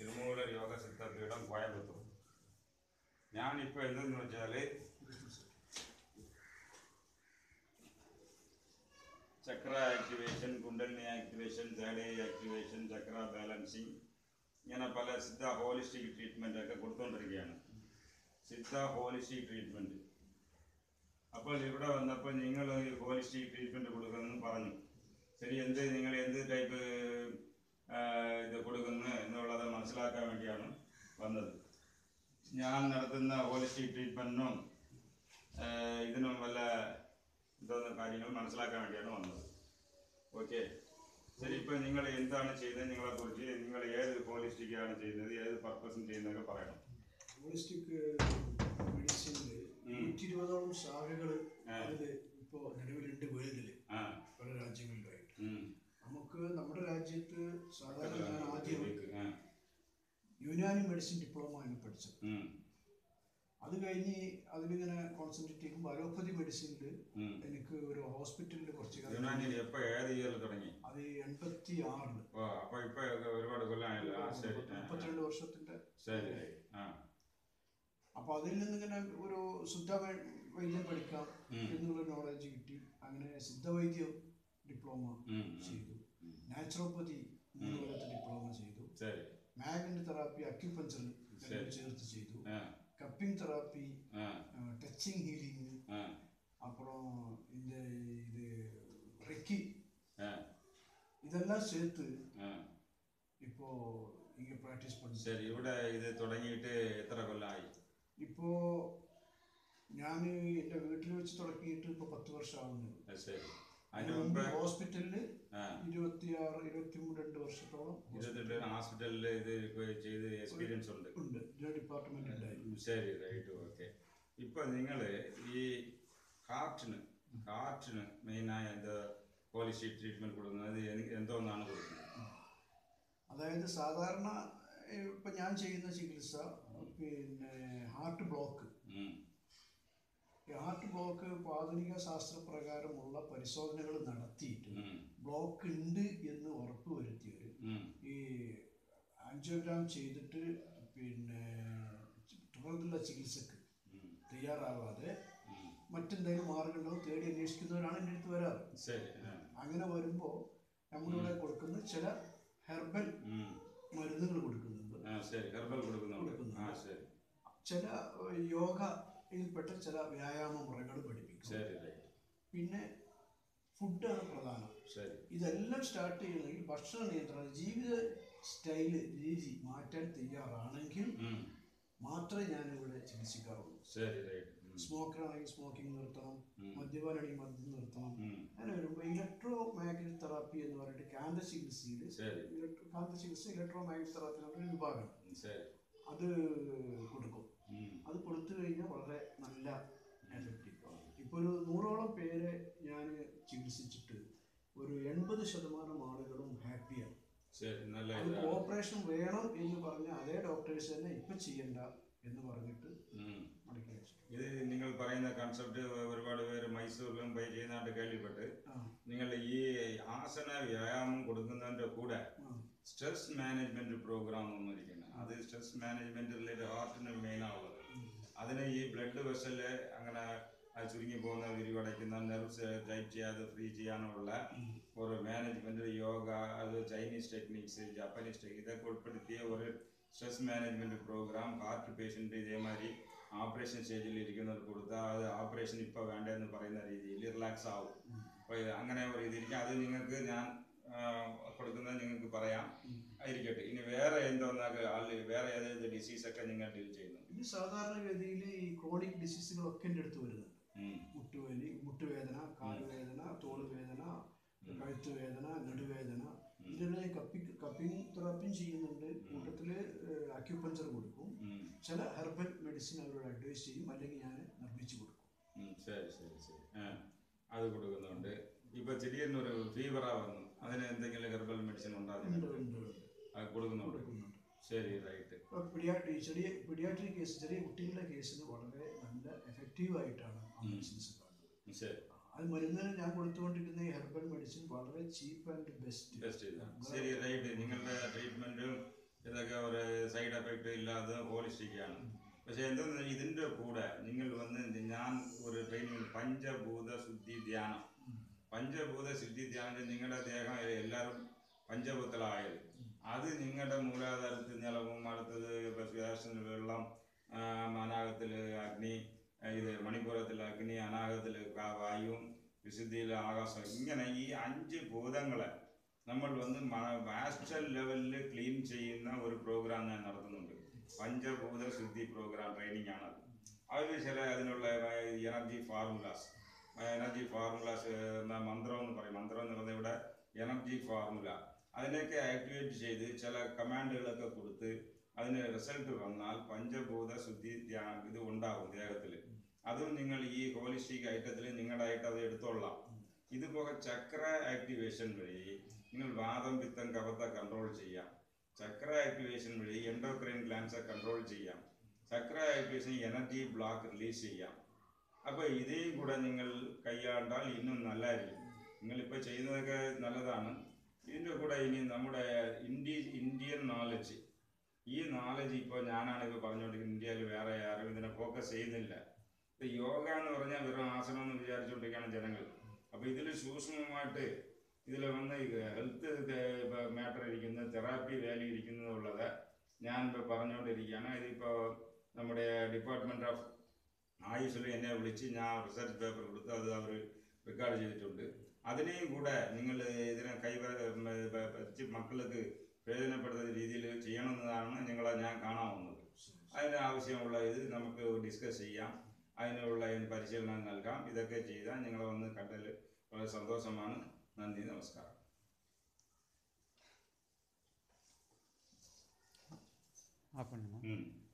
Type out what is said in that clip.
തിരുമൂലർ യോഗ സിദ്ധപീഠം കോയമ്പത്തൂർ ഞാനിപ്പോൾ എന്തെന്ന് വെച്ചാൽ chakra activation kundalini activation third activation chakra balancing ഇങ്ങനെ പല സിദ്ധ ഹോളിസ്റ്റിക് ട്രീറ്റ്മെൻ്റ് ഒക്കെ കൊടുത്തുകൊണ്ടിരിക്കുകയാണ് സിദ്ധ ഹോളിസ്റ്റിക് ട്രീറ്റ്മെൻറ്റ് അപ്പോൾ ഇവിടെ വന്നപ്പോൾ നിങ്ങൾ ഹോളിസ്റ്റിക് ട്രീറ്റ്മെൻറ്റ് കൊടുക്കുമെന്ന് പറഞ്ഞു ശരി എന്ത് നിങ്ങൾ എന്ത് ടൈപ്പ് ഇത് കൊടുക്കുന്നു എന്നുള്ളത് മനസ്സിലാക്കാൻ വേണ്ടിയാണ് വന്നത് ഞാൻ നടത്തുന്ന ഹോളിസ്റ്റിക് ട്രീറ്റ്മെൻറ്റിനും ഇതിനും വല്ല എന്തോന്ന് കാര്യങ്ങൾ മനസ്സിലാക്കാൻ വേണ്ടിയാണ് വന്നത് ഓക്കെ ശരി ഇപ്പോൾ നിങ്ങൾ എന്താണ് ചെയ്യുന്നത് നിങ്ങളെ കുറിച്ച് നിങ്ങൾ ഏത് ഹോളിസ്റ്റിക്കാണ് ചെയ്യുന്നത് ഏത് പർപ്പസിന് ചെയ്യുന്നതൊക്കെ പറയണം ഹോളിസ്റ്റിക് മെഡിസിനിൽ നൂറ്റി ഇരുപതോളം ശാഖകൾ അതിൽ ഇപ്പോൾ നിലവിലുണ്ട് വേൾഡിൽ ആ പല രാജ്യങ്ങളിലായിട്ട് ഉം. നമുക്ക് നമ്മുടെ രാജ്യത്ത് സാധാരണ ഞാൻ ആദ്യം ആ യുനാനി മെഡിസിൻ ഡിപ്ലോമ ആണ് പഠിച്ചത് ഉം. അത് കഴിഞ്ഞ് അതിലിങ്ങനെ കോൺസെൻട്രേറ്റ് ചെയ്യുമ്പോൾ അലോപ്പതി മെഡിസിനിൽ ഉം. എനിക്ക് ഒരു ഹോസ്പിറ്റലിൽ കുറച്ച് കാലം യുനാനിയിൽ എപ്പോൾ ഏത് ഇയറിൽ തുടങ്ങി അത് എൺപത്തി ആറില് ഓ അപ്പോൾ ഇപ്പോൾ ഒരുപാട് കൊല്ലമായല്ലോ ആ ശരി ആ, ആ. മുപ്പത്തിരണ്ട് വർഷത്തിന്റെ ശരി ആ അപ്പൊ അതിൽ നിന്നിങ്ങനെ ഒരു ശുദ്ധ വൈ- വൈദ്യം പഠിക്കാം എന്നുള്ള നോളജ് കിട്ടി അങ്ങനെ സിദ്ധവൈദ്യം ഡിപ്ലോമ ഉം. ചെയ്തു നാച്ചുറോപ്പതി മൂന്ന് കൊല്ലത്തെ ഡിപ്ലോമ ചെയ്തു ശരി മാഗ്നറ്റ് തെറാപ്പി അക്യുപഞ്ചർ ചേർത്ത് ചെയ്തു ആ കപ്പിംഗ് തെറാപ്പി ആ ടച്ചിങ് ഹീലിംഗ് ആ அப்புறம் இந்த இது ரெக்கி ആ இதெல்லாம் சேர்த்து ആ இப்போ இங்க ப்ராக்டிஸ் பண்ணி ശരി ഇവിടെ ഇത് തുടങ്ങിയിട്ട് എത്ര കൊല്ലമായി இப்போ ഞാൻ എൻ്റെ വീട്ടിൽ വെച്ച് തുടങ്ങിയിട്ട് ഇപ്പോൾ പത്ത് വർഷം ആവുന്നത് അത് ശരി അതിന് അതിന് മുമ്പ് മുമ്പ് ഹോസ്പിറ്റലിൽ ആ ഇരുപത്തിയാറ് ഇരുപത്തി മൂന്ന് രണ്ട് വർഷത്തോളം ഇരുപത്തെട്ട് ഹോസ്പിറ്റലിൽ ഇത് ഇപ്പൊ ചെയ്ത് എക്സ്പീരിയൻസ് ഉണ്ട് ഉണ്ട് ഡിപ്പാർട്ട്മെന്റ് ഉണ്ടായിരുന്നു ശരി റൈറ്റ് ഓക്കെ ഇപ്പൊ നിങ്ങൾ ഈ ഹാർട്ടിന് ഹാർട്ടിന് മെയിനായ എന്ത് പോളിസി ട്രീറ്റ്മെന്റ് കൊടുക്കുന്നത് എനി- എന്തോന്നാണ് കൊടുക്കുന്നത് അതായത് സാധാരണ ഏഹ്, ഇപ്പൊ ഞാൻ ചെയ്യുന്ന ചികിത്സ പിന്നെ ഹാർട്ട് ബ്ലോക്ക് ഉം. ഈ ഹാർട്ട് ബ്ലോക്ക് ഇപ്പൊ ആധുനിക ശാസ്ത്രപ്രകാരമുള്ള പരിശോധനകൾ നടത്തിയിട്ട് ഉം. ബ്ലോക്ക് ഉണ്ട് എന്ന് ഉറപ്പുവരുത്തിയവർ ഉം. ഈ ആൻജിയോഗ്രാം ചെയ്തിട്ട് പിന്നെ തുടർന്നുള്ള ചികിത്സക്ക് ഉം. തയ്യാറാവാതെ ഉം. മറ്റെന്തെങ്കിലും മാർഗങ്ങളോ തേടി അന്വേഷിക്കുന്നവരാണ് എൻ്റെ അടുത്ത് വരാറ് ശരി ആ. അങ്ങനെ വരുമ്പോൾ നമ്മളിവിടെ കൊടുക്കുന്ന ചില ഹെർബൽ ഉം. മരുന്നുകൾ കൊടുക്കുന്നുണ്ട് ആ ശരി ഹെർബൽ കൊടുക്കുന്നുണ്ട് കൊടുക്കുന്നുണ്ട്. ആ ശരി ചില ഏഹ്, യോഗയിൽപ്പെട്ട ചില വ്യായാമ മുറകൾ പഠിപ്പിക്കും ശരി റൈറ്റ് പിന്നെ ഫുഡാണ് പ്രധാനം ശരി ഇതെല്ലാം സ്റ്റാർട്ട് ചെയ്യണമെങ്കിൽ ഭക്ഷണ നിയന്ത്രണം ജീവിത സ്റ്റൈല് രീതി മാറ്റാൻ തയ്യാറാണെങ്കിൽ ഉം. മാത്രമേ ഞാൻ ഇവിടെ ചികിത്സിക്കാറുള്ളൂ ശരി റൈറ്റ് ഉം. സ്മോക്കർ ആണെങ്കിൽ സ്മോക്കിംഗ് നിർത്തണം മദ്യപാനാണെങ്കിൽ മദ്യം നിർത്തണം ഉം. അങ്ങനെ വരുമ്പോൾ ഇലക്ട്രോ മാഗ്നറ്റ് തെറാപ്പി എന്ന് പറഞ്ഞിട്ട് കാന്ത ചികിത്സയിൽ ശരി ഇലക്ട്രോ കാന്ത ചികിത്സ ഇലക്ട്രോ മാഗ്നറ്റ് തെറാപ്പി എന്ന് പറഞ്ഞ ഒരു വിഭാഗമാണ് ശരി അത് കൊടുക്കും ഉം. അത് കൊടുത്തു കഴിഞ്ഞാൽ വളരെ നല്ല എഫക്റ്റീവ് ആണ് ഇപ്പോൾ ഒരു നൂറോളം പേരെ ഞാൻ ചികിത്സിച്ചിട്ട് ഒരു എൺപത് ശതമാനം ആളുകളും ഹാപ്പിയാണ് ശരി നല്ല അത് ഇതാണ് ഓപ്പറേഷൻ വേണം എന്ന് പറഞ്ഞ അതേ ഡോക്ടേഴ്സ് തന്നെ ഇപ്പം ചെയ്യണ്ട എന്ന് പറഞ്ഞിട്ട് ഉം. മടക്കി വെച്ചു ഇത് നിങ്ങൾ പറയുന്ന കൺസെപ്റ്റ് ഒരുപാട് പേര് മൈസൂരിലും പോയി ചെയ്യുന്നതായിട്ട് കേൾവിപ്പെട്ട് ആ നിങ്ങൾ ഈ ആസന വ്യായാമം കൊടുക്കുന്നതിന്റെ കൂടെ ആ സ്ട്രെസ് മാനേജ്മെന്റ് പ്രോഗ്രാം ഒന്നിരിക്കുന്നത് അത് സ്ട്രെസ് മാനേജ്മെന്റിൽ ഹാർട്ടിന് മെയിൻ ആവുന്നത് അതിന് ഈ ബ്ലഡ് വെസല് അങ്ങനെ അത് ചുരുങ്ങി പോകുന്ന വിരിവടയ്ക്കുന്ന നെർവ്സ് ടൈറ്റ് ചെയ്യാതെ ഫ്രീ ചെയ്യാനുള്ള ഒരു മാനേജ്മെന്റ് യോഗ അത് ചൈനീസ് ടെക്നിക്സ് ജാപ്പനീസ് ടെക്നിക് ഇതൊക്കെ ഉൾപ്പെടുത്തിയ ഒരു stress management programme heart patient ഇതേമാതിരി ഓപ്പറേഷൻ സ്റ്റേജിൽ ഇരിക്കുന്നവർക്ക് കൊടുത്താൽ അത് ഓപ്പറേഷൻ ഇപ്പോൾ വേണ്ടെന്ന് പറയുന്ന രീതിയിൽ റിലാക്സ് ആവും അപ്പോൾ ഇത് അങ്ങനെ ഒരു ഇതിരിക്കും അത് നിങ്ങൾക്ക് ഞാൻ ആ, കൊടുക്കുന്നത് നിങ്ങൾക്ക് പറയാം ആയിരിക്കട്ടെ ഇനി വേറെ എന്തോന്നാക്ക് ആള് വേറെ ഏതേത് ഡിസീസൊക്കെ നിങ്ങൾ ഡീൽ ചെയ്യുന്നു ഇത് സാധാരണഗതിയിൽ ഈ ക്രോണിക് ഡിസീസുകളൊക്കെ എൻ്റെ അടുത്ത് വരുന്നുണ്ട് ഉം. മുട്ടുവലി മുട്ടുവേദന കാലുവേദന തോളുവേദന കഴുത്ത് വേദന നടുവേദന ഇതിനെല്ലാം ഞാൻ കപ്പി കപ്പിംഗ് തെറാപ്പിയും ചെയ്യുന്നുണ്ട് കൂട്ടത്തിൽ അക്യുപഞ്ചർ കൊടുക്കും ഉം. ചില ഹെർബൽ മെഡിസിൻ അവരോട് അഡ്വൈസ് ചെയ്യും അല്ലെങ്കിൽ ഞാൻ നിർമ്മിച്ചു കൊടുക്കും ഉം, ശരി ശരി ശരി ആ അത് കൊടുക്കുന്നുണ്ട് ഇപ്പൊ ചെറിയൊരു ഫീവറാ വന്നു അതിന് എന്തെങ്കിലും ഹെർബൽ മെഡിസിൻ ഉണ്ട് ഉണ്ടാകുന്നു ഉണ്ട് ഉണ്ട് അത് കൊടുക്കുന്നുണ്ട് കൊടുക്കുന്നുണ്ട് ശരി റൈറ്റ് ഇപ്പോൾ പിഡിയാട്രി ചെറിയ പിഡിയാട്രിക് കേസ് ചെറിയ കുട്ടികളുടെ കേസിന് വളരെ നല്ല എഫക്റ്റീവ് ആയിട്ടാണ് ആ മെഡിസിൻസ് കാണുന്നത് ശരി അത് മരുന്നിന് ഞാൻ കൊടുത്തുകൊണ്ടിരിക്കുന്ന ഈ ഹെർബൽ മെഡിസിൻ വളരെ ചീപ്പ് ആൻഡ് ബെസ്റ്റ് ബെസ്റ്റ് ചെയ്ത ശരി റൈറ്റ് നിങ്ങളുടെ ട്രീറ്റ്മെന്റും ഇതൊക്കെ അങ്ങനെയൊക്കെ ഒരു സൈഡ് എഫക്റ്റ് ഇല്ലാതെ ഹോളിസ്റ്റിക്കാണ് പക്ഷെ എന്തെന്ന് ഇതിൻ്റെ കൂടെ നിങ്ങൾ വന്ന് ഞാൻ ഒരു ട്രെയിനിങ് പഞ്ചഭൂത ശുദ്ധി ധ്യാനം പഞ്ചഭൂത ശുദ്ധി ധ്യാനം നിങ്ങളുടെ ദേഹം എല്ലാവരും പഞ്ചഭൂതങ്ങളായത് അത് നിങ്ങളുടെ മൂലാധാരത്തിൽ നിലവും അടുത്തത് ശ്വാസത്തിൽ വെള്ളം ആ, അനാഗത്തിൽ അഗ്നി ആ, ഇത് മണിപ്പൂരത്തിൽ അഗ്നി അനാഗത്തിൽ വായുവും വിശുദ്ധിയിൽ ആകാശം ഇങ്ങനെ ഈ അഞ്ച് ഭൂതങ്ങളെ നമ്മൾ വന്ന് മാസ്റ്റർ ലെവലിൽ ക്ലീൻ ചെയ്യുന്ന ഒരു പ്രോഗ്രാം ഞാൻ നടത്തുന്നുണ്ട് പഞ്ചഭൂത ശുദ്ധി പ്രോഗ്രാം ട്രെയിനിങ് ആണ് അത് അതിൽ ചില അതിനുള്ള എനർജി ഫാർമുലാസ് എനർജി ഫാർമുലാസ് മന്ത്രം എന്ന് പറയും മന്ത്രം എന്ന് പറഞ്ഞാൽ ഇവിടെ എനർജി ഫോർമുല അതിനൊക്കെ ആക്ടിവേറ്റ് ചെയ്ത് ചില കമാൻഡുകളൊക്കെ കൊടുത്ത് അതിന് റിസൾട്ട് വന്നാൽ പഞ്ചഭൂത ശുദ്ധി ധ്യാ- ഇത് ഉണ്ടാകും ദേഹത്തിൽ അതും നിങ്ങൾ ഈ ഹോളിസ്റ്റിക് ഐറ്റത്തിൽ നിങ്ങളുടെ ആയിട്ട് അത് എടുത്തോളാം ഇതുപോലെ ചക്ര ആക്ടിവേഷൻ വഴി നിങ്ങൾ വാദം പിത്തം കഫത്തെ കൺട്രോൾ ചെയ്യാം ചക്ര ആക്ടിവേഷൻ വഴി എൻഡോക്രൈൻ ഗ്ലാൻസെ കൺട്രോൾ ചെയ്യാം chakra activation energy block release ചെയ്യാം അപ്പോൾ ഇതേയും കൂടെ നിങ്ങൾ കൈയാണ്ടാൽ ഇന്നും നല്ലതായിരിക്കും നിങ്ങളിപ്പോൾ ചെയ്യുന്നതൊക്കെ നല്ലതാണ് ഇതിൻ്റെ കൂടെ ഇനി നമ്മുടെ ഇന്ത്യ ഇന്ത്യൻ നോളജ് ഈ നോളജ് ഇപ്പോൾ ഞാനാണ് ഇപ്പോൾ പറഞ്ഞുകൊണ്ടിരിക്കുന്നത് ഇന്ത്യയിൽ വേറെ ആരും ഇതിനെ ഫോക്കസ് ചെയ്യുന്നില്ല ഇപ്പം യോഗ എന്ന് പറഞ്ഞാൽ വെറും ആസനം എന്ന് വിചാരിച്ചുകൊണ്ടിരിക്കുകയാണ് ജനങ്ങൾ അപ്പോൾ ഇതിൽ സൂക്ഷ്മമായിട്ട് ഇതിൽ വന്ന് ഹെൽത്ത് മാറ്റർ ഇരിക്കുന്നത് തെറാപ്പി വാല്യൂ ഇരിക്കുന്നതുള്ളത് ഞാൻ ഇപ്പോൾ പറഞ്ഞുകൊണ്ടിരിക്കുകയാണ് ഇതിപ്പോൾ നമ്മുടെ ഡിപ്പാർട്ട്മെൻറ്റ് ഓഫ് ആയുഷിൽ എന്നെ വിളിച്ച് ഞാൻ റിസർച്ച് പേപ്പർ കൊടുത്ത് അത് അവർ റെക്കോർഡ് ചെയ്തിട്ടുണ്ട് അതിനെയും കൂടെ നിങ്ങൾ ഇതിനെ കൈവ വെച്ച് മക്കൾക്ക് പ്രയോജനപ്പെടുന്ന രീതിയിൽ ചെയ്യണമെന്നതാണ് നിങ്ങളെ ഞാൻ കാണാൻ വന്നത് അതിന് ആവശ്യമുള്ള ഇത് നമുക്ക് ഡിസ്കസ് ചെയ്യാം അതിനുള്ള ഇതിന് പരിശീലനം നൽകാം ഇതൊക്കെ ചെയ്താൽ നിങ്ങളെ വന്ന് കണ്ടതിൽ വളരെ സന്തോഷമാണ് നന്ദി നമസ്കാരം ஆஃப் பண்ணுமா ഉം.